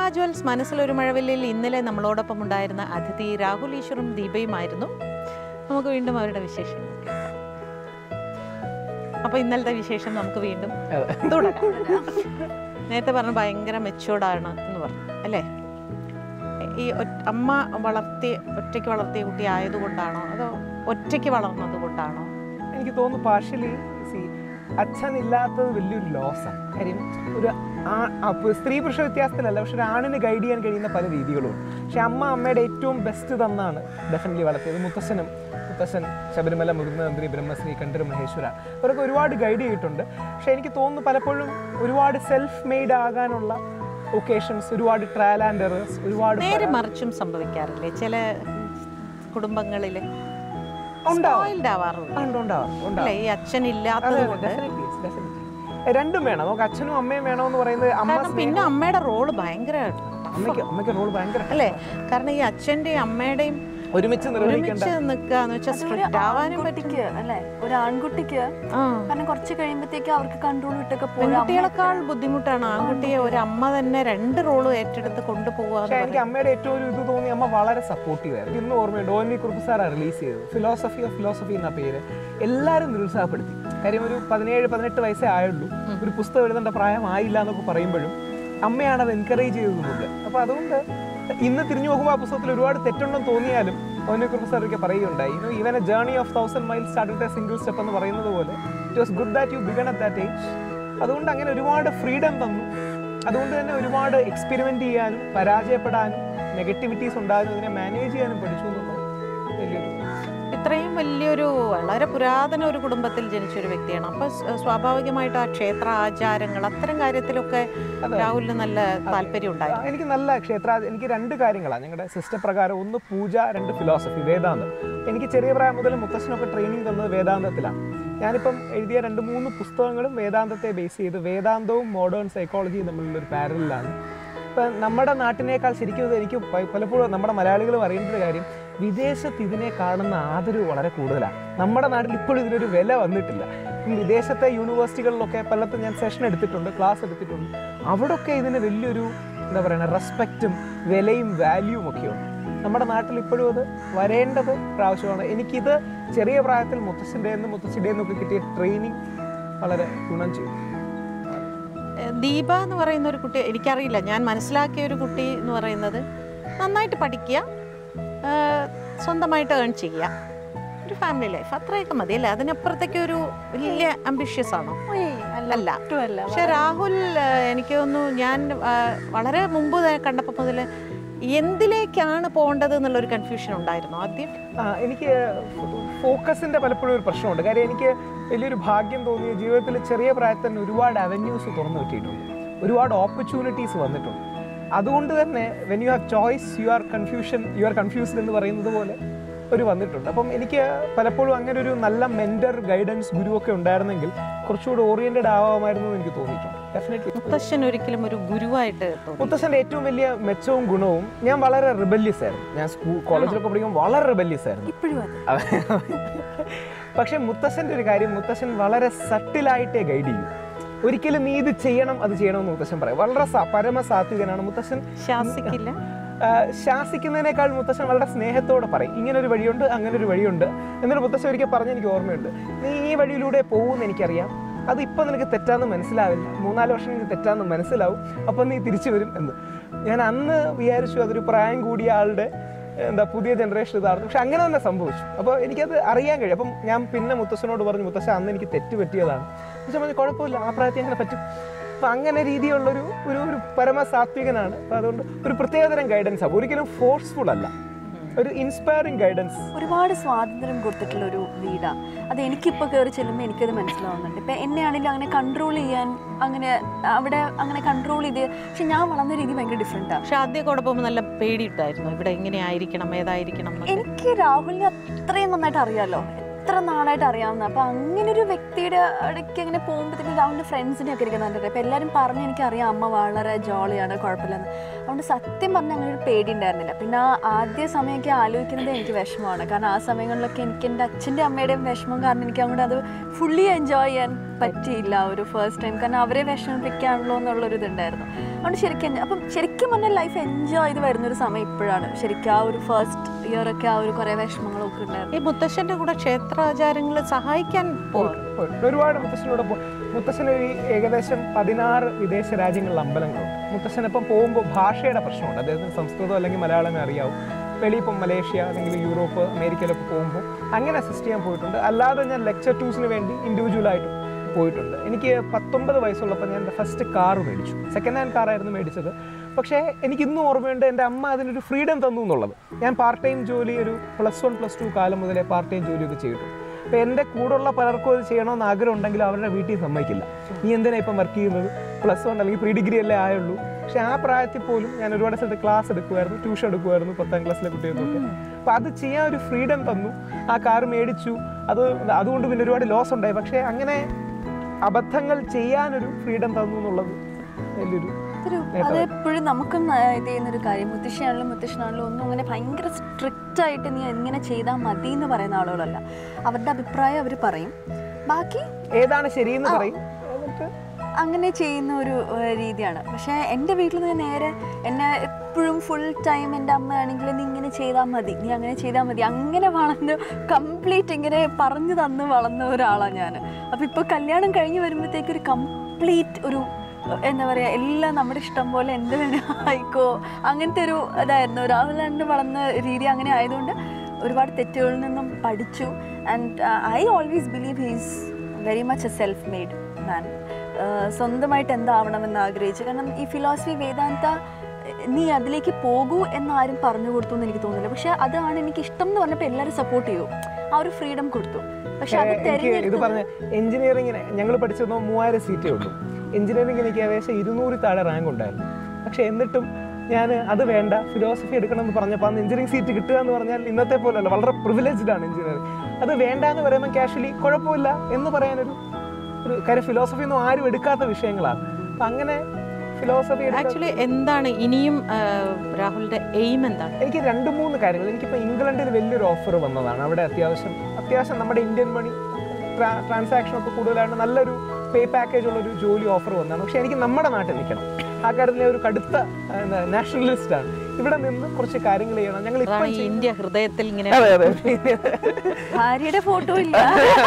Jewels മനസ്സിലൊരു മഴവില്ലിൽ ഇന്നലെ നമ്മളോടൊപ്പം ഉണ്ടായിരുന്ന അതിഥി രാഹുൽ ഈശ്വറും ദീപയുമായിരുന്നു നമുക്ക് വീണ്ടും അവരുടെ വിശേഷങ്ങൾ കേൾക്കാം. അപ്പോൾ ഇന്നലത്തെ വിശേഷം നമുക്ക് വീണ്ടും തുടരാം നേരത്തെ പറഞ്ഞു ഭയങ്കര മെച്ചൂർഡാണ് എന്ന് പറഞ്ഞു അല്ലേ ഈ ഒറ്റ- അമ്മ വളർത്തി ഒറ്റയ്ക്ക് വളർത്തിയ കുട്ടി ആയതുകൊണ്ടാണോ അതോ ഒറ്റയ്ക്ക് വളർന്നത് കൊണ്ടാണോ എനിക്ക് തോന്നുന്നു പാർഷ്യലി സി അച്ഛൻ ഇല്ലാത്തത് വലിയൊരു ലോസാണ് കാര്യം ഒരു ആ- അപ്പൊ സ്ത്രീ പുരുഷ വ്യത്യാസത്തിലല്ല പക്ഷെ ഒരു ആണിന് ഗൈഡ് ചെയ്യാൻ കഴിയുന്ന പല രീതികളുണ്ട് പക്ഷെ അമ്മ അമ്മയുടെ ഏറ്റവും ബെസ്റ്റ് തന്നാണ് ഡെഫിനറ്റ്ലി വളർത്തിയത് മുത്തശ്ശനും മുത്തശ്ശൻ ശബരിമല മുരുകനന്ദി ബ്രഹ്മശ്രീ കണ്ടർ മഹേശ്വര അവരൊക്കെ ഒരുപാട് ഗൈഡ് ചെയ്തിട്ടുണ്ട് പക്ഷെ എനിക്ക് തോന്നുന്നു പലപ്പോഴും ഒരുപാട് സെൽഫ് മെയ്ഡ് ആകാനുള്ള ഒക്കേഷൻസ് ഒരുപാട് ട്രയൽ ആൻഡ് എറേഴ്സ് ഒരുപാട് നേരെ മറിച്ചും സംഭവിക്കാറില്ലേ ചില കുടുംബങ്ങളിൽ ഉണ്ടാവും സ്പോയിൽഡ് ആവാറുണ്ട് ഉണ്ട്, ഉണ്ടാവും ഉണ്ടാവും അല്ലേ ഈ അച്ഛൻ അതെ, ഇല്ലാത്തത് അതെ, കൊണ്ട് definitely, yes, definitely. രണ്ടും വേണം നമുക്ക് അച്ഛനും അമ്മയും വേണമെന്ന് പറയുന്നത് അമ്മ കാരണം പിന്നെ അമ്മയുടെ റോള് ഭയങ്കര അമ്മയ്ക്ക് അമ്മയ്ക്ക് റോൾ ഭയങ്കര അല്ലേ കാരണം ഈ അച്ഛന്റെയും അമ്മയുടെയും ഒരുമിച്ച് നിർവഹിക്കേണ്ട ഒരുമിച്ച് നിൽക്കാന്ന് വെച്ചാൽ അതൊരു സ്ട്രിക്റ്റ് ആവാനും പറ്റും ആൺകുട്ടിക്ക് അല്ലെ ഒരു ആൺകുട്ടിക്ക് ആ കാരണം കുറച്ച് കഴിയുമ്പത്തേക്ക് അവർക്ക് കൺട്രോൾ വിട്ടൊക്കെ പോരാ പെൺകുട്ടികളെക്കാൾ ബുദ്ധിമുട്ടാണ് ആൺകുട്ടിയെ ഒരു അമ്മ തന്നെ രണ്ട് റോളും ഏറ്റെടുത്ത് കൊണ്ടുപോകാന്ന് പക്ഷേ എനിക്ക് അമ്മയുടെ ഏറ്റവും ഒരു ഇത് തോന്നി അമ്മ വളരെ സപ്പോർട്ടീവ് ആയിരുന്നു ഇന്ന് ഓർമ്മയുണ്ട് ഓൻ വി കുറുപ്പ് സാറാണ് റിലീസ് ചെയ്തത് ഫിലോസഫി ഓഫ് ഫിലോസഫി എന്ന പേര് എല്ലാവരും നിരുത്സാഹപ്പെടുത്തി കാര്യം ഒരു പതിനേഴ് പതിനെട്ട് വയസ്സേ ആയുള്ളൂ ഒരു പുസ്തകം എഴുതേണ്ട പ്രായമായില്ല എന്നൊക്കെ പറയുമ്പോഴും അമ്മയാണ് അത് എൻകറേജ് ചെയ്തതുകൊണ്ട് അപ്പോൾ അതുകൊണ്ട് ഇന്ന് തിരിഞ്ഞു നോക്കുമ്പോൾ ആ പുസ്തകത്തിൽ ഒരുപാട് തെറ്റുണ്ടെന്ന് തോന്നിയാലും ഓൻ വി കുറുപ്പ് സാറൊക്കെ പറയുകയുണ്ടായി you even a journey of thousand miles started a single step എന്ന് പറയുന്നത് പോലെ it was good that you begun at that age അതുകൊണ്ട് അങ്ങനെ ഒരുപാട് ഫ്രീഡം തന്നു അതുകൊണ്ട് തന്നെ ഒരുപാട് എക്സ്പെരിമെന്റ് ചെയ്യാനും പരാജയപ്പെടാനും നെഗറ്റിവിറ്റീസ് ഉണ്ടാകും അതിനെ മാനേജ് ചെയ്യാനും പഠിച്ചു എന്നുള്ളത് വലിയൊരു ഇത്രയും വലിയൊരു വളരെ പുരാതന ഒരു കുടുംബത്തിൽ ജനിച്ച ഒരു വ്യക്തിയാണ് അപ്പൊ സ്- സ്വാഭാവികമായിട്ട് ആ ക്ഷേത്ര ആചാരങ്ങൾ അത്തരം കാര്യത്തിലൊക്കെ അതെ. രാഹുലിന് നല്ല താല്പര്യം ആ, ഉണ്ടായിരുന്നു എനിക്ക് നല്ല ക്ഷേത്ര എനിക്ക് രണ്ട് കാര്യങ്ങളാണ് ഞങ്ങളുടെ സിസ്റ്റം പ്രകാരം ഒന്ന് പൂജ രണ്ട് ഫിലോസഫി വേദാന്തം എനിക്ക് ചെറിയ പ്രായം മുതൽ മുത്തശ്ശനൊക്കെ ട്രെയിനിങ് തന്നത് വേദാന്തത്തിലാണ് ഞാനിപ്പം എഴുതിയ രണ്ട് മൂന്ന് പുസ്തകങ്ങളും വേദാന്തത്തെ ബേസ് ചെയ്ത് വേദാന്തവും മോഡേൺ സൈക്കോളജിയും തമ്മിലുള്ള ഒരു പാരലാണ് ഇപ്പം നമ്മുടെ നാട്ടിനേക്കാൾ ശരിക്കും ഇത് എനിക്ക് പ- പലപ്പോഴും നമ്മുടെ മലയാളികളും അറിയേണ്ട ഒരു കാര്യം വിദേശത്ത് ഇതിനെ കാണുന്ന ആദരവ് വളരെ കൂടുതലാണ് നമ്മുടെ നാട്ടിൽ ഇപ്പോഴും ഇതിനൊരു വില വന്നിട്ടില്ല ഈ വിദേശത്തെ യൂണിവേഴ്സിറ്റികളിലൊക്കെ പലത്തും ഞാൻ സെഷൻ എടുത്തിട്ടുണ്ട് ക്ലാസ് എടുത്തിട്ടുണ്ട് അവിടൊക്കെ ഇതിന് വലിയൊരു എന്താ പറയുക റെസ്പെക്റ്റും വിലയും വാല്യൂവും ഒക്കെയുണ്ട് നമ്മുടെ നാട്ടിൽ ഇപ്പോഴും അത് വരേണ്ടത് പ്രാവശ്യമാണ് എനിക്കിത് ചെറിയ പ്രായത്തിൽ മുത്തശ്ശൻ്റെ നിന്നും മുത്തശ്ശിയുടെ നിന്നൊക്കെ കിട്ടിയ ട്രെയിനിങ് വളരെ ഗുണം ചെയ്തു ഏഹ് ദീപ എന്ന് പറയുന്ന ഒരു കുട്ടി എനിക്കറിയില്ല ഞാൻ മനസ്സിലാക്കിയ ഒരു കുട്ടി എന്ന് പറയുന്നത് നന്നായിട്ട് പഠിക്കുക ഏഹ് സ്വന്തമായിട്ട് ഏൺ ചെയ്യുക ഒരു ഫാമിലി ലൈഫ് അത്രയൊക്കെ മതി അല്ലേ അതിനപ്പുറത്തേക്ക് ഒരു വലിയ അംബിഷ്യസ് ആണോ അല്ല ഒട്ടുമല്ല പക്ഷെ രാഹുൽ ഏഹ് എനിക്ക് തോന്നുന്നു ഞാൻ ഏഹ് വളരെ മുമ്പ് കണ്ടപ്പോൾ മുതൽ എന്തിലേക്കാണ് പോകേണ്ടത് എന്നുള്ളൊരു കൺഫ്യൂഷൻ ഉണ്ടായിരുന്നു ആദ്യം ആ, എനിക്ക് ഫോക്കസിന്റെ പലപ്പോഴും ഒരു പ്രശ്നമുണ്ട് കാര്യം എനിക്ക് വലിയൊരു ഭാഗ്യം തോന്നിയ ജീവിതത്തിൽ ചെറിയ പ്രായത്തിൽ തന്നെ ഒരുപാട് അവന്യൂസ് തുറന്നു കിട്ടിയിട്ടുണ്ട് ഒരുപാട് ഓപ്പർച്യൂണിറ്റീസ് വന്നിട്ടുണ്ട് അതുകൊണ്ട് തന്നെ when you have choice you are confusion you are confused എന്ന് പറയുന്നത് പോലെ ഒരു വന്നിട്ടുണ്ട് അപ്പം എനിക്ക് പലപ്പോഴും അങ്ങനെ ഒരു നല്ല മെൻറ്റർ ഗൈഡൻസ് ഗുരുവൊക്കെ ഉണ്ടായിരുന്നെങ്കിൽ കുറച്ചുകൂടി ഓറിയൻറ്റഡ് ആവാമായിരുന്നു എന്ന് എനിക്ക് തോന്നിയിട്ടുണ്ട് ഡെഫിനറ്റ്ലി മുത്തശ്ശൻ ഒരിക്കലും ഒരു ഗുരുവായിട്ട് തോന്നി മുത്തശ്ശൻ്റെ ഏറ്റവും വലിയ മെച്ചവും ഗുണവും ഞാൻ വളരെ റിബല്യസ് ആയിരുന്നു ഞാൻ സ്കൂൾ കോളേജിലൊക്കെ പഠിക്കുമ്പോൾ വളരെ റിബല്യസ് ആയിരുന്നു ഇപ്പോഴും അതെ അതെ. പക്ഷെ മുത്തശ്ശൻ്റെ ഒരു കാര്യം മുത്തശ്ശൻ വളരെ സട്ടിലായിട്ടേ ഗൈഡ് ചെയ്യും ഒരിക്കലും നീ ഇത് ചെയ്യണം അത് ചെയ്യണം എന്ന് മുത്തശ്ശൻ പറയും വളരെ സ- പരമസാത്വികനാണ് മുത്തശ്ശൻ ശാസിക്കില്ല ആ, ശാസിക്കുന്നതിനേക്കാൾ മുത്തശ്ശൻ വളരെ സ്നേഹത്തോടെ പറയും ഇങ്ങനെ ഒരു വഴിയുണ്ട് അങ്ങനെ ഒരു വഴിയുണ്ട് എന്നൊരു മുത്തശ്ശൻ ഒരിക്കൽ പറഞ്ഞ് എനിക്ക് ഓർമ്മയുണ്ട് നീ ഈ വഴിയിലൂടെ പോകുമെന്ന് എനിക്കറിയാം അത് ഇപ്പം നിനക്ക് തെറ്റാന്ന് മനസ്സിലാവില്ല മൂന്നാല് വർഷം നിനക്ക് തെറ്റാന്ന് മനസ്സിലാവും അപ്പം നീ തിരിച്ചു വരും എന്ന് ഞാൻ അന്ന് വിചാരിച്ചു അതൊരു പ്രായം കൂടിയ ആളുടെ എന്താ പുതിയ ജനറേഷൻ ഇതായിരുന്നു പക്ഷെ അങ്ങനെ തന്നെ സംഭവിച്ചു അപ്പോൾ എനിക്കത് അറിയാൻ കഴിയും അപ്പം ഞാൻ പിന്നെ മുത്തശ്ശനോട് പറഞ്ഞു മുത്തശ്ശ അന്ന് എനിക്ക് തെറ്റ് പറ്റിയതാണ് മുത്തശ്ശൻ പറഞ്ഞു കുഴപ്പമില്ല ആ പ്രായത്തിൽ അങ്ങനെ പറ്റും അപ്പം അങ്ങനെ രീതിയുള്ളൊരു ഒരു ഒരു പരമസാത്വികനാണ് അപ്പം അതുകൊണ്ട് ഒരു പ്രത്യേകതരം ഗൈഡൻസ് ആണ് ഒരിക്കലും ഫോഴ്സ്ഫുൾ അല്ല ഒരു ഇൻസ്പയറിംഗ് ഗൈഡൻസ് ഒരുപാട് സ്വാതന്ത്ര്യം കൊടുത്തിട്ടുള്ള ഒരു വീടാ അത് എനിക്കിപ്പോൾ കയറി ചെല്ലുമ്പോൾ എനിക്കത് മനസ്സിലാവുന്നുണ്ട് ഇപ്പം എന്നെ ആണെങ്കിലും അങ്ങനെ കൺട്രോൾ ചെയ്യാൻ അങ്ങനെ അവിടെ അങ്ങനെ കൺട്രോൾ ചെയ്ത് പക്ഷെ ഞാൻ വളർന്ന രീതി ഭയങ്കര ഡിഫറെൻറ്റാണ് പക്ഷെ ആദ്യമൊക്കെ അവിടെ പോകുമ്പോൾ നല്ല പേടിയിട്ടായിരുന്നു ഇവിടെ എങ്ങനെ ആയിരിക്കണം ഏതായിരിക്കണം എന്നൊക്കെ. എനിക്ക് രാഹുലിനെ അത്രയും നന്നായിട്ട് അറിയാലോ എത്ര നാളായിട്ട് അറിയാവുന്ന അപ്പോൾ അങ്ങനെ ഒരു വ്യക്തിയുടെ ഇടയ്ക്ക് അങ്ങനെ പോകുമ്പോഴത്തേക്കും അവൻ്റെ ഫ്രണ്ട്സിനെ ഒക്കെ ഇരിക്കുന്നത് കണ്ടിട്ട് അപ്പോൾ എല്ലാവരും പറഞ്ഞ് എനിക്കറിയാം അമ്മ വളരെ ജോളിയാണ് കുഴപ്പമില്ലെന്ന് അതുകൊണ്ട് സത്യം പറഞ്ഞാൽ അങ്ങനെ ഒരു പേടി ഉണ്ടായിരുന്നില്ല പിന്നെ ആ ആദ്യ സമയമൊക്കെ ആലോചിക്കുന്നത് എനിക്ക് വിഷമമാണ് കാരണം ആ സമയങ്ങളിലൊക്കെ എനിക്ക് എൻ്റെ അച്ഛൻ്റെ അമ്മയുടെയും വിഷമം കാരണം എനിക്ക് അങ്ങോട്ട് അത് ഫുള്ളി എൻജോയ് ചെയ്യാൻ പറ്റിയില്ല ആ ഒരു ഫസ്റ്റ് ടൈം കാരണം അവരെ വിഷമിപ്പിക്കാണല്ലോ എന്നുള്ളൊരു ഇതുണ്ടായിരുന്നു അതുകൊണ്ട് ശരിക്കും enjoy- അപ്പം ശരിക്കും പറഞ്ഞാൽ ലൈഫ് എൻജോയ് ചെയ്ത് വരുന്നൊരു സമയം ഇപ്പോഴാണ് ശരിക്കും ആ ഒരു ഫസ്റ്റ് ഇയർ ഒക്കെ ആ ഒരു കുറേ വിഷമങ്ങളൊക്കെ ഉണ്ടായിരുന്നു ഈ മുത്തശ്ശന്റെ കൂടെ ക്ഷേത്രാചാരങ്ങൾ സഹായിക്കാൻ പോവാറ് പോയിട്ടുണ്ട്. ഒരുപാട് മുത്തശ്ശനോട് പോ മുത്തശ്ശന് ഈ ഏകദേശം പതിനാറ് വിദേശ രാജ്യങ്ങളിലെ അമ്പലങ്ങളുണ്ട് മുത്തശ്ശനൊപ്പം പോകുമ്പോൾ ഭാഷയുടെ പ്രശ്നമുണ്ട് അദ്ദേഹത്തിന് സംസ്കൃതം അല്ലെങ്കിൽ മലയാളമേ അറിയാവും വെളിയിൽ ഇപ്പം മലേഷ്യ അല്ലെങ്കിൽ യൂറോപ്പ് അമേരിക്കയിലൊക്കെ പോകുമ്പോൾ അങ്ങനെ അസിസ്റ്റ് ചെയ്യാൻ പോയിട്ടുണ്ട് അല്ലാതെ ഞാൻ ലെക്ചർ ടൂസിന് വേണ്ടി ഇൻഡിവിജ്വലായിട്ടും പോയിട്ടുണ്ട് എനിക്ക് പത്തൊമ്പത് വയസ്സുള്ളപ്പോൾ ഞാൻ എൻ്റെ ഫസ്റ്റ് കാർ മേടിച്ചു സെക്കൻഡ് ഹാൻഡ് കാറായിരുന്നു മേടിച്ചത് പക്ഷേ എനിക്ക് ഇന്നും ഓർമ്മയുണ്ട് എൻ്റെ അമ്മ അതിനൊരു ഫ്രീഡം തന്നു എന്നുള്ളത് ഞാൻ പാർട്ട് ടൈം ജോലി ഒരു പ്ലസ് വൺ പ്ലസ് ടു കാലം മുതലേ പാർട്ട് ടൈം ജോലിയൊക്കെ ചെയ്തിട്ടുണ്ട് അപ്പോൾ എൻ്റെ കൂടെയുള്ള പലർക്കും അത് ചെയ്യണമെന്ന് ആഗ്രഹം ഉണ്ടെങ്കിൽ അവരുടെ വീട്ടിൽ സമ്മതിക്കില്ല നീ എന്തിനാ ഇപ്പം വർക്ക് ചെയ്യുന്നത് പ്ലസ് വൺ അല്ലെങ്കിൽ പ്രീ ഡിഗ്രി അല്ലേ ആയുള്ളൂ പക്ഷേ ആ പ്രായത്തിൽ പോലും ഞാൻ ഒരുപാട് സ്ഥലത്ത് ക്ലാസ് എടുക്കുമായിരുന്നു ട്യൂഷൻ എടുക്കുമായിരുന്നു പത്താം ക്ലാസ്സിലെ കുട്ടികൾക്കൊക്കെ അപ്പോൾ അത് ചെയ്യാൻ ഒരു ഫ്രീഡം തന്നു ആ കാർ മേടിച്ചു അത് അതുകൊണ്ട് പിന്നെ ഒരുപാട് ലോസ് ഉണ്ടായി പക്ഷേ അങ്ങനെ അബദ്ധങ്ങൾ ചെയ്യാനൊരു ഫ്രീഡം തന്നു എന്നുള്ളത് വലിയൊരു ഒരു അത് എപ്പോഴും നമുക്കും ന- ഇത് ചെയ്യുന്നൊരു കാര്യം മുത്തശ്ശിയാണെങ്കിലും മുത്തശ്ശനാണെങ്കിലും ഒന്നും അങ്ങനെ ഭയങ്കര സ്ട്രിക്റ്റ് ആയിട്ട് നീ ഇങ്ങനെ ചെയ്താൽ മതി എന്ന് പറയുന്ന ആളുകളല്ല അവരുടെ അഭിപ്രായം അവർ പറയും ബാക്കി ഏതാണ് ശരിയെന്ന് പറയും എന്നിട്ട് അങ്ങനെ ചെയ്യുന്ന ഒരു ഏഹ്, രീതിയാണ് പക്ഷേ എൻ്റെ വീട്ടിൽ നിന്ന് നേരെ എന്നെ എപ്പോഴും ഫുൾ ടൈം എൻ്റെ അമ്മയാണെങ്കിൽ നീ ഇങ്ങനെ ചെയ്താൽ മതി നീ അങ്ങനെ ചെയ്താൽ മതി അങ്ങനെ വളർന്ന് കംപ്ലീറ്റ് ഇങ്ങനെ പറഞ്ഞു തന്ന് വളർന്ന ഒരാളാണ് ഞാൻ അപ്പോൾ ഇപ്പോൾ കല്യാണം കഴിഞ്ഞ് വരുമ്പോഴത്തേക്ക് ഒരു കംപ്ലീറ്റ് ഒരു ഏഹ്, എന്താ പറയുക എല്ലാം നമ്മുടെ ഇഷ്ടം പോലെ എന്ത് വേണേ ആയിക്കോ അങ്ങനത്തെ ഒരു ഇതായിരുന്നു ഒരാളാണ്ട് വളർന്ന രീതി അങ്ങനെ ആയതുകൊണ്ട് ഒരുപാട് തെറ്റുകളിൽ നിന്നും പഠിച്ചു and I always believe he's very much a self made man സ്വന്തമായിട്ട് എന്താവണമെന്ന് ആഗ്രഹിച്ചു കാരണം ഈ ഫിലോസഫി വേദാന്ത ഏഹ്, നീ അതിലേക്ക് പോകൂ എന്ന് ആരും പറഞ്ഞു കൊടുത്തു എന്ന് എനിക്ക് തോന്നുന്നില്ല പക്ഷെ അതാണ് എനിക്ക് ഇഷ്ടം എന്ന് പറഞ്ഞപ്പോൾ എല്ലാവരും സപ്പോർട്ട് ചെയ്തു ആ ഒരു ഫ്രീഡം കൊടുത്തു പക്ഷെ അത് എനിക്ക് ഇത് തെരഞ്ഞെടുത്ത് പറഞ്ഞ എഞ്ചിനീയറിങ്ങിന് ഞങ്ങൾ പഠിച്ചതോ മൂവായിരം സീറ്റേ ഉള്ളൂ എഞ്ചിനീയറിംഗിന് എനിക്ക് ഏകദേശം ഇരുന്നൂറ് താഴെ റാങ്ക് ഉണ്ടായിരുന്നു പക്ഷെ എന്നിട്ടും ഞാൻ അത് വേണ്ട ഫിലോസഫി എടുക്കണം എന്ന് പറഞ്ഞപ്പോൾ അന്ന് എഞ്ചിനീയറിംഗ് സീറ്റ് കിട്ടുക എന്ന് പറഞ്ഞാൽ ഇന്നത്തെ പോലെയല്ല വളരെ പ്രിവിലേജ്ഡ് ആണ് എഞ്ചിനീയറിംഗ് അത് വേണ്ട എന്ന് പറയുമ്പോൾ കാഷ്വലി കുഴപ്പമില്ല എന്ന് പറയാനൊരു ഒരു കാര്യം ഫിലോസഫി ഒന്നും ആരും എടുക്കാത്ത വിഷയങ്ങളാണ് അപ്പം അങ്ങനെ ഫിലോസഫി ആക്ച്വലി എന്താണ് ഇനിയും ആ, രാഹുലിന്റെ എയിം എന്താണ് എനിക്ക് രണ്ട് മൂന്ന് കാര്യങ്ങൾ എനിക്കിപ്പോൾ ഇംഗ്ലണ്ടിൽ വലിയൊരു ഓഫർ വന്നതാണ് അവിടെ അത്യാവശ്യം അത്യാവശ്യം നമ്മുടെ ഇന്ത്യൻ മണി ട്രാൻസാക്ഷൻ ഒക്കെ കൂടുതലായിട്ട് നല്ലൊരു പേ പാക്കേജ് ഉള്ള ഒരു ജോലി ഓഫർ വന്നതാണ് പക്ഷേ എനിക്ക് നമ്മുടെ നാട്ടിൽ നിൽക്കണം ആ കാര്യത്തിൽ ഞാൻ ഒരു കടുത്ത നാഷണലിസ്റ്റ് ആണ് ഇവിടെ നിന്ന് കുറച്ച് കാര്യങ്ങൾ ചെയ്യണം ഞങ്ങൾ അതാണ് ഇപ്പം ഈ ഇന്ത്യ ഹൃദയത്തിൽ ഇങ്ങനെ അതെ അതെ ഭാര്യയുടെ ഫോട്ടോ ഇല്ല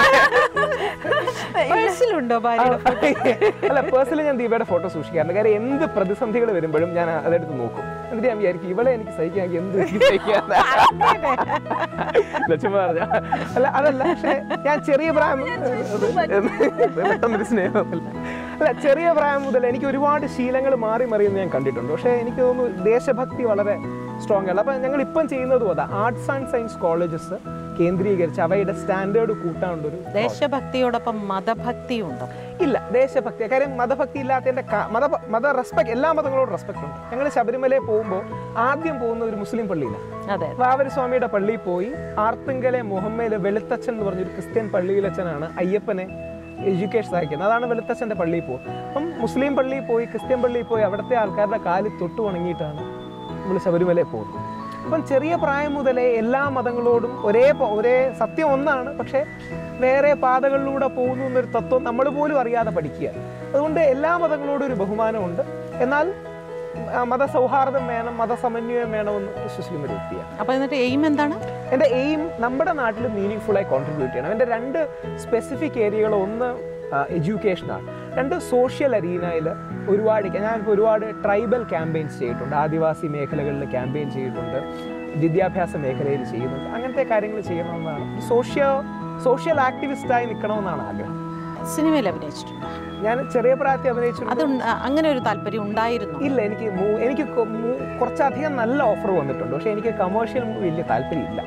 പേഴ്സിലുണ്ടോ ഭാര്യയുടെ അല്ല പേഴ്സണലി ഞാൻ ദീപയുടെ ഫോട്ടോ സൂക്ഷിക്കാറുണ്ട് കാര്യം എന്ത് പ്രതിസന്ധികൾ വരുമ്പോഴും ഞാൻ അതെടുത്ത് നോക്കും എന്നിട്ട് ഞാൻ വിചാരിക്കും ഇവളെ എനിക്ക് സഹിക്കാമെങ്കിൽ എന്ത് എനിക്ക് സഹിക്കാതെ ലക്ഷ്മി പറഞ്ഞ അല്ല അതല്ല പക്ഷേ ഞാൻ ചെറിയ പ്രായം പെട്ടെന്നൊരു സ്നേഹമൊന്നുമില്ല അല്ല ചെറിയ പ്രായം മുതൽ എനിക്ക് ഒരുപാട് ശീലങ്ങൾ മാറി മറിയുന്നത് ഞാൻ കണ്ടിട്ടുണ്ട് പക്ഷേ എനിക്ക് തോന്നുന്നു ദേശഭക്തി വളരെ സ്ട്രോങ് ആണ് അപ്പം ഞങ്ങൾ ഇപ്പം ചെയ്യുന്നതും അതാ ആർട്സ് ആൻഡ് സയൻസ് കോളേജസ് കേന്ദ്രീകരിച്ച് അവയുടെ സ്റ്റാൻഡേർഡ് കൂട്ടാനുള്ളൊരു ദേശഭക്തിയോടൊപ്പം മതഭക്തിയും ഉണ്ടോ ഇല്ല ദേശഭക്തി കാര്യം മതഭക്തി ഇല്ലാത്തതിന്റെ കാ- മത മത റെസ്പെക്ട് എല്ലാ മതങ്ങളോടും റെസ്പെക്ട് ഉണ്ട് ഞങ്ങൾ ശബരിമലയിൽ പോകുമ്പോൾ ആദ്യം പോകുന്ന ഒരു മുസ്ലിം പള്ളിയിലാണ് അതെ വാവരസ്വാമിയുടെ പള്ളിയിൽ പോയി ആർത്തുങ്കലെ മുഹമ്മയിലെ വെളുത്തച്ഛൻ എന്ന് പറഞ്ഞൊരു ക്രിസ്ത്യൻ പള്ളിയിലച്ഛനാണ് അയ്യപ്പനെ എഡ്യൂക്കേഷൻ സഹായിക്കുന്നത് അതാണ് വെളുത്തച്ഛൻ്റെ പള്ളിയിൽ പോകും അപ്പം മുസ്ലിം പള്ളിയിൽ പോയി ക്രിസ്ത്യൻ പള്ളിയിൽ പോയി അവിടുത്തെ ആൾക്കാരുടെ കാലിൽ തൊട്ട് ഉണങ്ങിയിട്ടാണ് നമ്മൾ ശബരിമലയിൽ പോകുന്നത് അപ്പം ചെറിയ പ്രായം മുതലേ എല്ലാ മതങ്ങളോടും ഒരേ പ- ഒരേ സത്യം ഒന്നാണ് പക്ഷേ വേറെ പാതകളിലൂടെ പോകുന്നു എന്നൊരു തത്വം നമ്മൾ പോലും അറിയാതെ പഠിക്കുക അതുകൊണ്ട് എല്ലാ മതങ്ങളോടും ഒരു ബഹുമാനമുണ്ട് എന്നാൽ ആ, മതസൗഹാർദ്ദം വേണം മതസമന്വയം വേണമെന്ന് വിശ്വസിക്കുന്ന ഒരു വ്യക്തിയാണ് അപ്പൊ എന്നിട്ട് എയിം എന്താണ് എൻ്റെ എയിം നമ്മുടെ നാട്ടിൽ മീനിങ് ഫുള്ളായി കോൺട്രിബ്യൂട്ട് ചെയ്യണം എൻ്റെ രണ്ട് സ്പെസിഫിക് ഏരിയകൾ ഒന്ന് എഡ്യൂക്കേഷനാണ് രണ്ട് സോഷ്യൽ അരീനയിൽ ഒരുപാട് ഞാനിപ്പോൾ ഒരുപാട് ട്രൈബൽ ക്യാമ്പയിൻസ് ചെയ്തിട്ടുണ്ട് ആദിവാസി മേഖലകളിൽ ക്യാമ്പയിൻ ചെയ്തിട്ടുണ്ട് വിദ്യാഭ്യാസ മേഖലയിൽ ചെയ്യുന്നുണ്ട് അങ്ങനത്തെ കാര്യങ്ങൾ ചെയ്യണമെന്നാണ് സോഷ്യോ സോഷ്യൽ ആക്ടിവിസ്റ്റായി നിൽക്കണമെന്നാണ് ആഗ്രഹം സിനിമയിൽ അഭിനയിച്ചിട്ടുണ്ട് ഞാൻ ചെറിയ പ്രായത്തിൽ അഭിനയിച്ചിട്ടുണ്ട് അത് ഉണ്ട- അങ്ങനെ ഒരു താല്പര്യം ഉണ്ടായിരുന്നു ഇല്ല എനിക്ക് മൂ- എനിക്ക് കൊ- മൂ- കുറച്ചധികം നല്ല ഓഫർ വന്നിട്ടുണ്ട് പക്ഷേ എനിക്ക് കമേഴ്ഷ്യൽ മൂവി വലിയ താല്പര്യമില്ല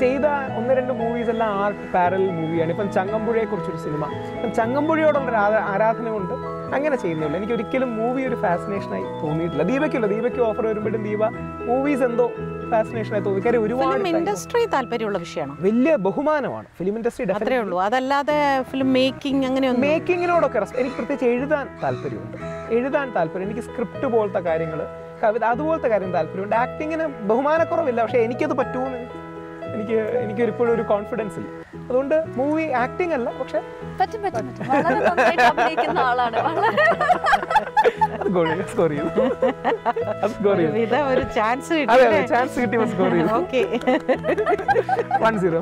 ചെയ്ത ഒന്ന് രണ്ട് മൂവീസ് എല്ലാം ആർട്ട് പാരൽ മൂവിയാണ് ഇപ്പം ചങ്ങമ്പുഴയെ കുറിച്ചൊരു സിനിമ ഇപ്പം ചങ്ങമ്പുഴയോടുള്ള ഒരു ആരാ- ആരാധന കൊണ്ട് അങ്ങനെ ചെയ്യുന്നുള്ളൂ എനിക്ക് ഒരിക്കലും മൂവി ഒരു ഫാസിനേഷനായി തോന്നിയിട്ടില്ല ദീപയ്ക്കുള്ള ദീപയ്ക്ക് ഓഫർ വരുമ്പോഴും ദീപ മൂവീസ് എന്തോ ഫാസിനേഷനായി തോന്നി കാര്യം ഒരുപാട് ഫിലിം time- ഇൻഡസ്ട്രി താല്പര്യമുള്ള വിഷയമാണ് വലിയ ബഹുമാനമാണ് ഫിലിം ഇൻഡസ്ട്രി അത്രേ ഉള്ളൂ അതല്ലാതെ ഫിലിം മേക്കിംഗ് അങ്ങനെയൊന്നും മേക്കിങ്ങിനോടൊക്കെ റെസ്പെ- എനിക്ക് പ്രത്യേകിച്ച് എഴുതാൻ താല്പര്യമുണ്ട് എഴുതാൻ താല്പര്യം എനിക്ക് സ്ക്രിപ്റ്റ് പോലത്തെ കാര്യങ്ങൾ കവിത അതുപോലത്തെ കാര്യം താല്പര്യമുണ്ട് ആക്ടിങ്ങിന് ബഹുമാനക്കുറവില്ല പക്ഷേ എനിക്കത് പറ്റുമെന്ന് എനിക്ക് എനിക്ക് ഇപ്പോഴും ഒരു കോൺഫിഡൻസ് ഇല്ല അതുകൊണ്ട് മൂവി ആക്ടിങ് അല്ല പക്ഷെ പറ്റും പറ്റും പറ്റും വളരെ നന്നായിട്ട് അഭിനയിക്കുന്ന ആളാണ് വളരെ അത് ഗോൾ സ്കോർ ചെയ്തു അത് സ്കോർ ചെയ്തു വിധ ഒരു ചാൻസ് അതെ അതെ ചാൻസ് കിട്ടിയപ്പോൾ സ്കോർ ചെയ്തു ഓക്കെ വൺ സീറോ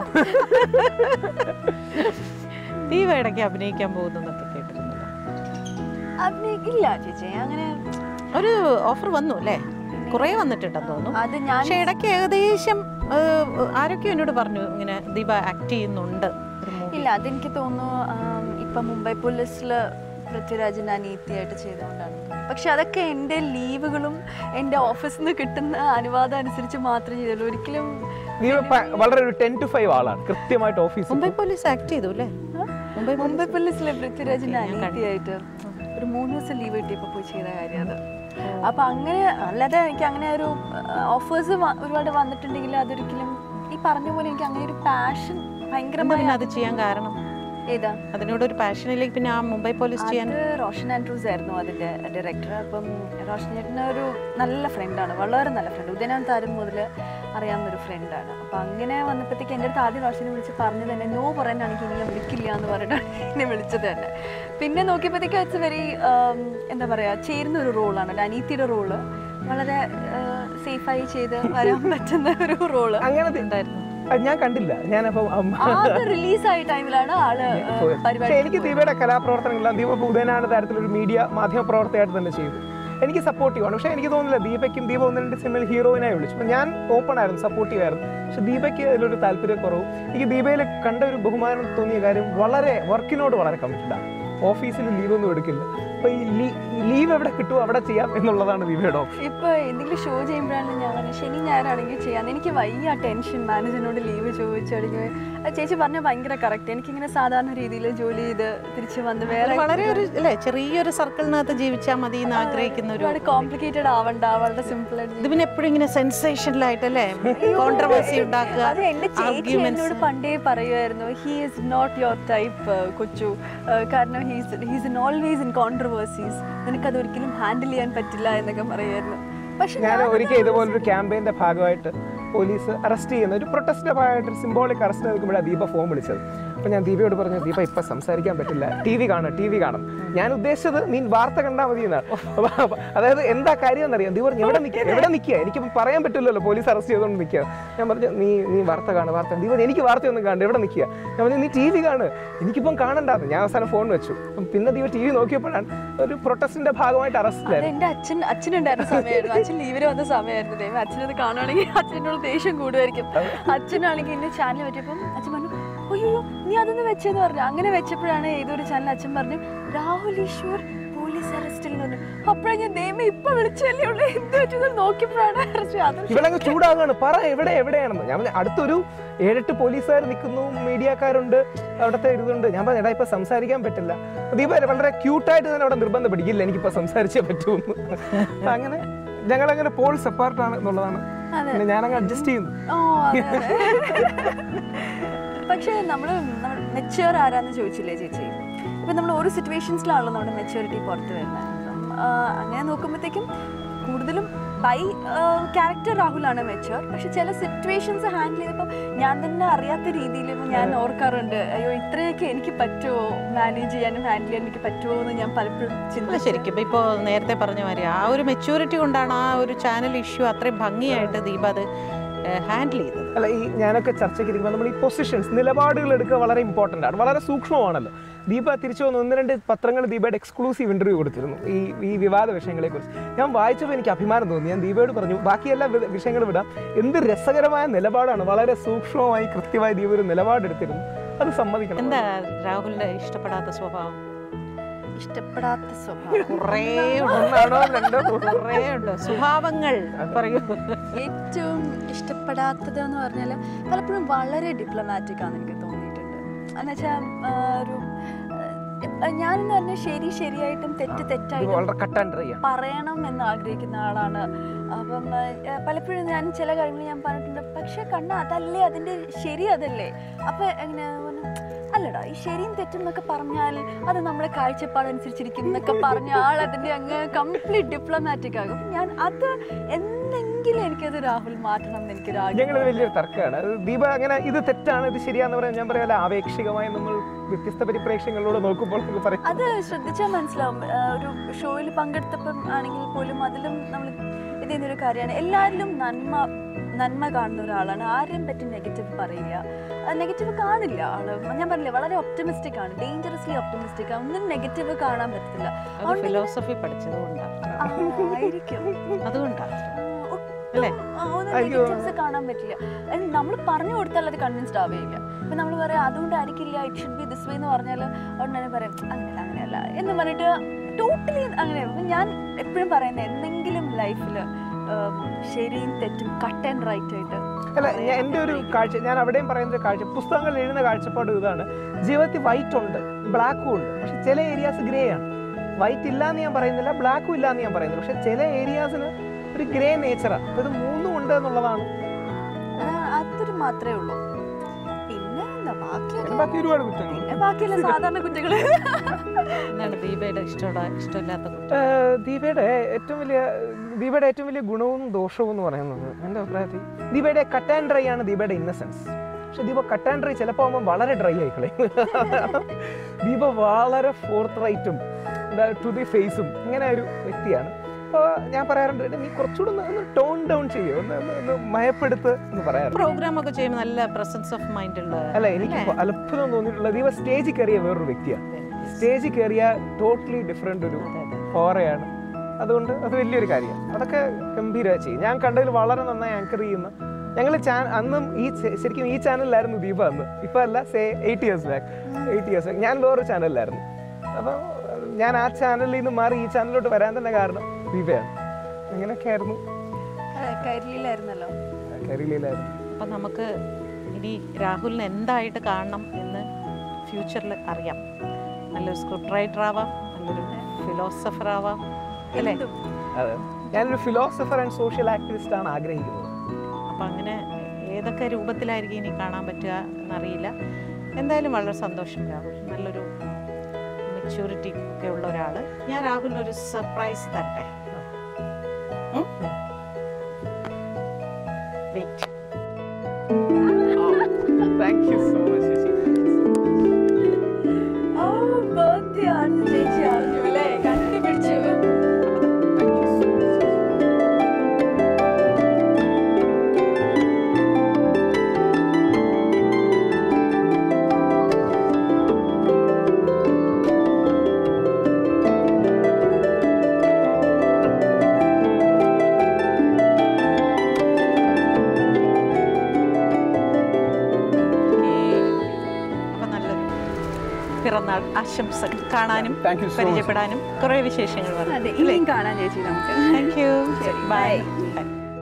ദീപ ഇടയ്ക്ക് അഭിനയിക്കാൻ പോകുന്നതൊക്കെ കേട്ടിരുന്നല്ലോ അഭിനയിക്കില്ല ചേച്ചി അങ്ങനെ ഒരു ഓഫർ വന്നു അല്ലേ കുറേ വന്നിട്ടുണ്ടെന്ന് തോന്നുന്നു അത് ഞാൻ പക്ഷെ ഇടയ്ക്ക് ഏകദേശം ഏഹ്, ആരൊക്കെ എന്നോട് പറഞ്ഞു ഇങ്ങനെ ദീപ ആക്ട് ചെയ്യുന്നുണ്ട് ഒരു movie. ഇല്ല അതെനിക്ക് തോന്നുന്നു ആം, ഇപ്പൊ മുംബൈ പോലീസിൽ പൃഥ്വിരാജിന്റെ അനീതിയായിട്ട് ചെയ്തുകൊണ്ടാണ് പക്ഷെ അതൊക്കെ എൻ്റെ ലീവുകളും എൻ്റെ ഓഫീസിൽ നിന്ന് കിട്ടുന്ന അനുവാദം അനുസരിച്ച് മാത്രമേ ചെയ്തുള്ളൂ ഒരിക്കലും നീ പ- വളരെ ഒരു ടെൻ ടു ഫൈവ് ആളാണ് കൃത്യമായിട്ട് ഓഫീസിൽ മുംബൈ പോലീസ് ആക്ട് ചെയ്തു അല്ലേ മുംബൈ മുംബൈ പോലീസിലെ പൃഥ്വിരാജിന്റെ ഞാൻ കണ്ടു. അനീതിയായിട്ട് ഒരു മൂന്ന് ദിവസം ലീവ് കിട്ടിയപ്പോൾ പോയി ചെയ്ത കാര്യം അത് അപ്പൊ അങ്ങനെ അല്ലാതെ എനിക്ക് അങ്ങനെ ഒരു ഓഫേഴ്സ് ഒരുപാട് വന്നിട്ടുണ്ടെങ്കിൽ അതൊരിക്കലും ഈ പറഞ്ഞ പോലെ എനിക്ക് അങ്ങനെ ഒരു പാഷൻ എന്താ ഭയങ്കരമായ പിന്നെ അത് ചെയ്യാൻ കാരണം ഏതാ അതിനോട് ഒരു പാഷനിലേക്ക് പിന്നെ ആ മുംബൈ പോലീസ് ചെയ്യാൻ അത് റോഷൻ ആൻഡ്രൂസ് ആയിരുന്നു അതിന്റെ ഡയറക്ടർ അപ്പം റോഷൻ ചേട്ടന് ഒരു നല്ല ഫ്രണ്ടാണ് വളരെ നല്ല ഫ്രണ്ട് ഉദയനാൻ താരം മുതൽ അറിയാവുന്ന ഒരു ഫ്രണ്ടാണ് അപ്പം അങ്ങനെ വന്നപ്പോഴത്തേക്ക് എൻ്റെ അടുത്ത് ആദ്യം റോഷനെ വിളിച്ച് പറഞ്ഞു തന്നെ നോ പറയാനാണെങ്കിൽ ഇനി ഞാൻ വിളിക്കില്ല എന്ന് പറഞ്ഞിട്ടാണ് എന്നെ വിളിച്ചത് തന്നെ പിന്നെ നോക്കിയപ്പോഴത്തേക്ക് ഇറ്റ്സ് വെരി എന്താ പറയുക ചേരുന്ന ഒരു റോളാണ് ഒരു അനീതിയുടെ റോള് വളരെ സേഫായി ചെയ്ത് വരാൻ പറ്റുന്ന ഒരു റോള് അങ്ങനത്തെ ഉണ്ടായിരുന്നു അത് ഞാൻ കണ്ടില്ല ഞാനപ്പം അം- ആദ്യ റിലീസായ ടൈമിലാണ് ആള് ആ, പോയത്. പക്ഷേ പരിപാടി എനിക്ക് ദീപയുടെ കലാപ്രവർത്തനങ്ങളെല്ലാം ദീപ ഇപ്പോൾ ഉദയനാണ് തരത്തിലൊരു മീഡിയ മാധ്യമ പ്രവർത്തകയായിട്ട് തന്നെ ചെയ്തു എനിക്ക് സപ്പോർട്ടീവ് ആണ് പക്ഷേ എനിക്ക് തോന്നുന്നില്ല ദീപയ്ക്കും ദീപ ഒന്ന് രണ്ട് സിനിമയിൽ ഹീറോയിനായി വിളിച്ചു അപ്പോൾ ഞാൻ ഓപ്പൺ ആയിരുന്നു സപ്പോർട്ടീവ് ആയിരുന്നു പക്ഷെ ദീപയ്ക്ക് അതിലൊരു താല്പര്യക്കുറവും എനിക്ക് ദീപയിൽ കണ്ട ഒരു ബഹുമാനം തോന്നിയ കാര്യം വളരെ വർക്കിനോട് വളരെ കമ്മിറ്റഡ് ആണ് ഓഫീസിൽ ലീവൊന്നും എടുക്കില്ല അപ്പോൾ ഈ ലീവ് എവിടെ കിട്ടുമോ അവിടെ ചെയ്യാം എന്നുള്ളതാണ് ദീപയുടെ ഓപ്ഷൻ ഇപ്പൊ എന്തെങ്കിലും ഷോ ചെയ്യുമ്പോഴാണ് ഞാൻ പറഞ്ഞത് ശനി ഞായറാണെങ്കിൽ ചെയ്യാൻ എനിക്ക് വയ്യ ടെൻഷൻ മാനേജറിനോട് ലീവ് ചോദിച്ചാണെങ്കിൽ അത് ചേച്ചി പറഞ്ഞ ഭയങ്കര കറക്റ്റ് എനിക്കിങ്ങനെ സാധാരണ രീതിയിൽ ജോലി ചെയ്ത് തിരിച്ച് വന്ന് വേറെ വളരെ ഒരു അല്ലേ ചെറിയൊരു സർക്കിളിനകത്ത് ജീവിച്ചാൽ മതി എന്ന് ആഗ്രഹിക്കുന്ന ഒരു ഒരുപാട് കോംപ്ലിക്കേറ്റഡ് ആവണ്ട വളരെ സിമ്പിൾ ആയിട്ട് ഇത് പിന്നെ എപ്പോഴും ഇങ്ങനെ സെൻസേഷനിലായിട്ട് അല്ലേ കോൺട്രവേഴ്സി ഉണ്ടാക്കുക അത് എന്റെ ചേച്ചി arguments. എന്നോട് പണ്ടേ പറയുമായിരുന്നു he is not your type കൊച്ചു ആ, കാരണം he's he's in always in controversies നിനക്കത് ഒരിക്കലും ഹാൻഡിൽ ചെയ്യാൻ പറ്റില്ല എന്നൊക്കെ പറയുമായിരുന്നു പക്ഷെ ഞാൻ ഒരിക്കൽ ഇതുപോലൊരു ക്യാമ്പയിൻ്റെ ഭാഗമായിട്ട് പോലീസ് അറസ്റ്റ് ചെയ്യുന്ന ഒരു പ്രൊട്ടസ്റ്റിൻ്റെ ഭാഗമായിട്ട് സിംബോളിക് അറസ്റ്റ് നിൽക്കുമ്പോഴാണ് ദീപ ഫോൺ വിളിച്ചത് അപ്പോൾ ഞാൻ ദീപയോട് പറഞ്ഞു ദീപ ഇപ്പം സംസാരിക്കാൻ പറ്റില്ല ടി വി കാണും ടി വി കാണും ഞാൻ ഉദ്ദേശിച്ചത് നീ വാർത്ത കണ്ടാൽ മതി എന്നാണ് അപ്പൊ അതായത് എന്താ കാര്യം എന്നറിയാം ദീപ പറഞ്ഞു എവിടെ നിൽക്കുക എവിടെ നിൽക്കുക എനിക്കിപ്പോൾ പറയാൻ പറ്റില്ലല്ലോ പോലീസ് അറസ്റ്റ് ചെയ്തുകൊണ്ട് നിൽക്കുക ഞാൻ പറഞ്ഞു നീ നീ വാർത്ത കാണും വാർത്ത ദീപ എനിക്ക് വാർത്തയൊന്നും കാണണ്ട എവിടെ നിൽക്കുക ഞാൻ പറഞ്ഞു നീ ടി വി കാണ് എനിക്കിപ്പം കാണണ്ടാന്ന് ഞാൻ അവസാനം ഫോൺ വെച്ചു അപ്പം പിന്നെ ദീപ ടി വി നോക്കിയപ്പോഴാണ് ഒരു പ്രൊട്ടസ്റ്റിൻ്റെ ഭാഗമായിട്ട് അറസ്റ്റിലായിരുന്നു അത് എന്റെ അച്ഛൻ അച്ഛനുണ്ടായിരുന്ന സമയമായിരുന്നു അച്ഛൻ ലീവിൽ വന്ന സമയമായിരുന്നു ദൈവം അച്ഛനത് കാണുവാണെങ്കിൽ അച്ഛനോട് ദേഷ്യം കൂടുമായിരിക്കും അച്ഛനാണെങ്കിൽ എന്റെ ചാനൽ പറ്റിയപ്പം അച്ഛൻ പറഞ്ഞു അയ്യോ നീ അതൊന്ന് വെച്ചെന്ന് പറഞ്ഞു അങ്ങനെ വെച്ചപ്പോഴാണ് ഏതൊരു ചാനൽ അച്ഛൻ പറഞ്ഞു രാഹുൽ ഈശ്വർ പോലീസ് അറസ്റ്റിൽ നിന്ന് അപ്പോഴാണ് ഞാൻ ദൈവം ഇപ്പൊ വിളിച്ചല്ലേ ഉള്ളൂ എന്ത് പറ്റുന്നത് നോക്കിയപ്പോഴാണ് അറസ്റ്റ് അത് ഇവളങ്ങ് ചൂടാകാണ് പറ എവിടെ എവിടെയാണെന്ന് ഞാൻ പറഞ്ഞു, അടുത്തൊരു ഏഴെട്ട് പോലീസുകാർ നിൽക്കുന്നു മീഡിയക്കാരുണ്ട് അവിടുത്തെ ഇതുണ്ട് ഞാൻ പറഞ്ഞു എടാ ഇപ്പൊ സംസാരിക്കാൻ പറ്റില്ല ദീപ വളരെ ക്യൂട്ടായിട്ട് തന്നെ അവിടെ നിർബന്ധം പിടിക്കില്ല എനിക്കിപ്പോ സംസാരിച്ചേ പറ്റൂന്ന് അപ്പൊ അങ്ങനെ ഞങ്ങളങ്ങനെ പോൾ സെപ്പാർട്ടാണ് എന്നുള്ളതാണ് അതെ. പിന്നെ ഞാനങ്ങ് അഡ്ജസ്റ്റ് ചെയ്യുന്നു ഓ അതെ, അതെ. പക്ഷേ നമ്മൾ നമ്മൾ മെച്ചുവർ ആരാന്ന് ചോദിച്ചില്ലേ ചേച്ചി ഇപ്പം നമ്മൾ ഓരോ സിറ്റുവേഷൻസിലാണല്ലോ നമ്മുടെ മെച്യൂരിറ്റി പുറത്ത് വരുന്നത് അപ്പം, ആ, അങ്ങനെ നോക്കുമ്പോഴത്തേക്കും കൂടുതലും ബൈ ക്യാരക്ടർ രാഹുലാണ് മെച്ചുവർ പക്ഷെ ചില സിറ്റുവേഷൻസ് ഹാൻഡിൽ ചെയ്തപ്പോൾ ഞാൻ തന്നെ അറിയാത്ത രീതിയിൽ ഇപ്പം ഞാൻ ഓർക്കാറുണ്ട് അയ്യോ ഇത്രയൊക്കെ എനിക്ക് പറ്റുമോ മാനേജ് ചെയ്യാനും ഹാൻഡിൽ ചെയ്യാനും എനിക്ക് പറ്റുമോ എന്ന് ഞാൻ പലപ്പോഴും അല്ല ചിന്തിച്ചു ശരിക്കും ഇപ്പോൾ നേരത്തെ പറഞ്ഞ മാതിരി ആ ഒരു മെച്യൂരിറ്റി കൊണ്ടാണ് ആ ഒരു ചാനൽ ഇഷ്യൂ അത്രയും ഭംഗിയായിട്ട് ദീപ അത് ഹാൻഡിൽ ചെയ്തത് അല്ല ഈ ഞാനൊക്കെ ചർച്ചയ്ക്ക് ഇരിക്കുമ്പോൾ നമ്മൾ ഈ പൊസിഷൻസ് നിലപാടുകൾ എടുക്കുക വളരെ ഇമ്പോർട്ടൻ്റ് ആണ് വളരെ സൂക്ഷ്മമാണല്ലോ ദീപ തിരിച്ചു വന്ന് ഒന്ന് രണ്ട് പത്രങ്ങൾ ദീപയുടെ എക്സ്ക്ലൂസീവ് ഇൻ്റർവ്യൂ കൊടുത്തിരുന്നു ഈ ഈ വിവാദ വിഷയങ്ങളെക്കുറിച്ച് ഞാൻ വായിച്ചപ്പോൾ എനിക്ക് അഭിമാനം തോന്നി ഞാൻ ദീപയോട് പറഞ്ഞു ബാക്കിയെല്ലാ വി- വിഷയങ്ങൾ വിടാം എന്ത് രസകരമായ നിലപാടാണ് വളരെ സൂക്ഷ്മമായി കൃത്യമായി ദീപ ഒരു നിലപാടെടുത്തിരുന്നു അത് സമ്മതിക്കണം എന്താ രാഹുലിന്റെ ഇഷ്ടപ്പെടാത്ത സ്വഭാവം ഇഷ്ടപ്പെടാത്ത സ്വഭാവം കുറേ ഒന്നാണോ രണ്ടോ കുറേ ഉണ്ട് സ്വഭാവങ്ങൾ പറയൂ ഏറ്റവും ഇഷ്ടപ്പെടാത്തത് എന്ന് പറഞ്ഞാൽ പലപ്പോഴും വളരെ ഡിപ്ലോമാറ്റിക് ആണെന്ന് എനിക്ക് തോന്നിയിട്ടുണ്ട് എന്നുവെച്ചാൽ ഒരു ആ, ഞാനെന്ന് പറഞ്ഞാൽ ശരി ശരിയായിട്ടും തെറ്റ് ഇത് തെറ്റായിട്ടും വളരെ കട്ട് ആൻഡ് ഡ്രൈ ആണ് പറയണം എന്ന് ആഗ്രഹിക്കുന്ന ആളാണ് അപ്പം ആ, പലപ്പോഴും ഞാൻ ചില കാര്യങ്ങൾ ഞാൻ പറഞ്ഞിട്ടുണ്ട് പക്ഷെ കണ്ണ അതല്ലേ അതിൻ്റെ ശരി അതല്ലേ അപ്പം എങ്ങനെ പറഞ്ഞു, അല്ലടാ ഈ ശരിയും തെറ്റും എന്നൊക്കെ പറഞ്ഞാൽ അത് നമ്മളെ കാഴ്ചപ്പാടനുസരിച്ചിരിക്കും എന്നൊക്കെ പറഞ്ഞ ആൾ അതിൻ്റെ അങ്ങ് കംപ്ലീറ്റ് ഡിപ്ലോമാറ്റിക് ആകും അപ്പം ഞാൻ അത് എന്തെങ്കിലും എനിക്കത് രാഹുൽ മാറ്റണം എന്ന് എനിക്കൊരു ഞങ്ങൾ ആഗ്രഹം വലിയൊരു തർക്കമാണ് അത് ദീപ അങ്ങനെ ഇത് തെറ്റാണ് ഇത് ശരിയാന്ന് പറയാൻ ഞാൻ പറയാല ആവേശികമായി നമ്മൾ വ്യത്യസ്ത പരിപ്രേക്ഷ്യങ്ങളിലൂടെ നോക്കുമ്പോൾ നമുക്ക് പറയാം അത് ശ്രദ്ധിച്ചാൽ മനസ്സിലാവും ആ, ഒരു ഷോയിൽ പങ്കെടുത്തപ്പം ആണെങ്കിൽ പോലും അതിലും നമ്മൾ ഇത് ചെയ്യുന്നൊരു കാര്യമാണ് എല്ലാവരിലും നന്മ നന്മ കാണുന്ന ഒരാളാണ് ആരെയും പറ്റി നെഗറ്റീവ് പറയില്ല നെഗറ്റീവ് കാണില്ല ആള് ഞാൻ പറഞ്ഞില്ലേ വളരെ ഒപ്റ്റമിസ്റ്റിക് ആണ് ഡേഞ്ചറസ്ലി ഒപ്റ്റമിസ്റ്റിക് ആണ് ഒന്നും നെഗറ്റീവ് കാണാൻ പറ്റത്തില്ല അത് അതുകൊണ്ട് ഫിലോസഫി പഠിച്ചത് കൊണ്ടാണ് ആ, ആയിരിക്കും അതുകൊണ്ടാണ് ആ, അല്ലേ? ഒട്ടും ആ, ഒന്നും അയ്യോ. നെഗറ്റീവ്സ് കാണാൻ പറ്റില്ല നമ്മൾ പറഞ്ഞു കൊടുത്താൽ അത് കൺവിൻസ്ഡ് ആവുകയില്ല ഇപ്പം നമ്മൾ പറയാം അതുകൊണ്ടായിരിക്കില്ല it should be this way എന്ന് പറഞ്ഞാൽ അതുകൊണ്ട് തന്നെ പറയും അങ്ങനെയല്ല അങ്ങനെയല്ല എന്ന് പറഞ്ഞിട്ട് ടോട്ടലി അങ്ങനെ അപ്പം ഞാൻ എപ്പോഴും പറയുന്നത് എന്തെങ്കിലും ലൈഫിൽ ശരിയും തെറ്റും കട്ട് ആൻഡ് റൈറ്റ് ആയിട്ട് അല്ല ഞാൻ എൻ്റെ ഒരു കാഴ്ച ഞാൻ അവിടെയും പറയുന്ന ഒരു കാഴ്ച പുസ്തകങ്ങൾ എഴുതുന്ന കാഴ്ചപ്പാട് ഇതാണ് ജീവിതത്തിൽ വൈറ്റ് ഉണ്ട് ബ്ലാക്കും ഉണ്ട് പക്ഷെ ചില ഏരിയാസ് ഗ്രേ ആണ് വൈറ്റ് ഇല്ല എന്ന് ഞാൻ പറയുന്നില്ല ബ്ലാക്കും ഇല്ല എന്ന് ഞാൻ പറയുന്നില്ല പക്ഷെ ചില ഏരിയാസിന് ഒരു ഗ്രേ നേച്ചറാണ് അപ്പോൾ ഇത് മൂന്നും ഉണ്ട് എന്നുള്ളതാണ് അതാണ് അതൊരു മാത്രമേ ഉള്ളൂ പിന്നെ എന്താ ബാക്കിയൊക്കെ പിന്നെ ബാക്കി ഒരുപാട് കുറ്റങ്ങൾ പിന്നെ ബാക്കിയല്ല സാധാരണ കുട്ടികൾ എന്താണ് ദീപയുടെ ഇഷ്ടമുള്ള ഇഷ്ടമില്ലാത്ത കുട്ടി ഏഹ് ദീപയുടെ ഏറ്റവും വലിയ ദീപയുടെ ഏറ്റവും വലിയ ഗുണവും ദോഷവും എന്ന് പറയുന്നത് എൻ്റെ അഭിപ്രായത്തിൽ ദീപയുടെ കട്ട് ആൻഡ് ഡ്രൈ ആണ് ദീപയുടെ ഇന്നസെൻസ് പക്ഷെ ദീപ കട്ട് ആൻഡ് ഡ്രൈ ചിലപ്പോൾ ആകുമ്പോൾ വളരെ ഡ്രൈ ആയിക്കളയും ദീപ വളരെ ഫോർത്ത് റൈറ്റും ടു ദി ഫേസും ഇങ്ങനെ ഒരു വ്യക്തിയാണ് അപ്പോൾ ഞാൻ പറയാറുണ്ട് "എടാ, നീ കുറച്ചുകൂടെ ഒന്ന് ഒന്ന് ടോൺ ഡൗൺ ചെയ്യും ഒന്ന് ഒന്ന് ഒന്ന് മയപ്പെടുത്ത് എന്ന് പറയാറുണ്ട് പ്രോഗ്രാം ഒക്കെ ചെയ്യുമ്പോൾ നല്ല പ്രസൻസ് ഓഫ് മൈൻഡ് ഉള്ള അല്ല എനിക്ക് അല്ലേ? അത്ഭുതം തോന്നിയിട്ടുള്ളത് ദീപ സ്റ്റേജിൽ കയറിയ വേറൊരു വ്യക്തിയാണ് സ്റ്റേജിൽ കയറിയ ടോട്ടലി ഡിഫറെൻ്റ് ഒരു അതെ, അതെ. ഓറയാണ് അതുകൊണ്ട് അത് വലിയൊരു കാര്യമാണ് അതൊക്കെ ഗംഭീരമായി ചെയ്യും ഞാൻ കണ്ടതിൽ വളരെ നന്നായി ആങ്കർ ചെയ്യുന്ന ഞങ്ങൾ ചാൻ അന്നും ഈ ചെ- ശരിക്കും ഈ ചാനലിലായിരുന്നു ദീപ അന്ന് ഇപ്പം അല്ല say eight years back eight years back ഞാൻ വേറൊരു ചാനലിലായിരുന്നു അപ്പോൾ ഞാൻ ആ ചാനലിൽ നിന്ന് മാറി ഈ ചാനലിലോട്ട് വരാൻ തന്നെ കാരണം ദീപയാണ് അങ്ങനെയൊക്കെ ആയിരുന്നു കൈരളിയിലായിരുന്നല്ലോ കരിയിലായിരുന്നു അപ്പം നമുക്ക് ഇനി രാഹുലിന് എന്തായിട്ട് കാണണം എന്ന് ഫ്യൂച്ചറിൽ അറിയാം നല്ലൊരു സ്ക്രിപ്റ്റ് റൈറ്റർ ആവാം നല്ലൊരു ഫിലോസഫർ ആവാം അല്ലേ എന്തും. അതെ ഞാനൊരു ഫിലോസഫർ ആൻഡ് സോഷ്യൽ ആക്ടിവിസ്റ്റ് ആണ് ആഗ്രഹിക്കുന്നത് അപ്പം അങ്ങനെ ഏതൊക്കെ രൂപത്തിലായിരിക്കും ഇനി കാണാൻ പറ്റുക എന്നറിയില്ല എന്തായാലും വളരെ സന്തോഷം രാഹുൽ നല്ലൊരു മെച്യൂരിറ്റി ഒക്കെ ഉള്ള ഒരാൾ ഞാൻ രാഹുലിന് ഒരു സർപ്രൈസ് തരട്ടെ wait thank you so much ചേച്ചി ആ, birthday ആണ് ചേച്ചി അറിഞ്ഞു അല്ലേ? കണ്ടുപിടിച്ചു. താങ്ക് യു സോ മച്ച് അപ്പം നല്ലൊരു പിറന്നാൾ ആശംസ കാണാനും Thank you so much. പരിചയപ്പെടാനും കുറേ വിശേഷങ്ങൾ അതെ പറഞ്ഞു ഇനിയും കാണാൻ ചേച്ചി നമുക്ക് താങ്ക് യു ശരി, ബൈ bye. ബൈ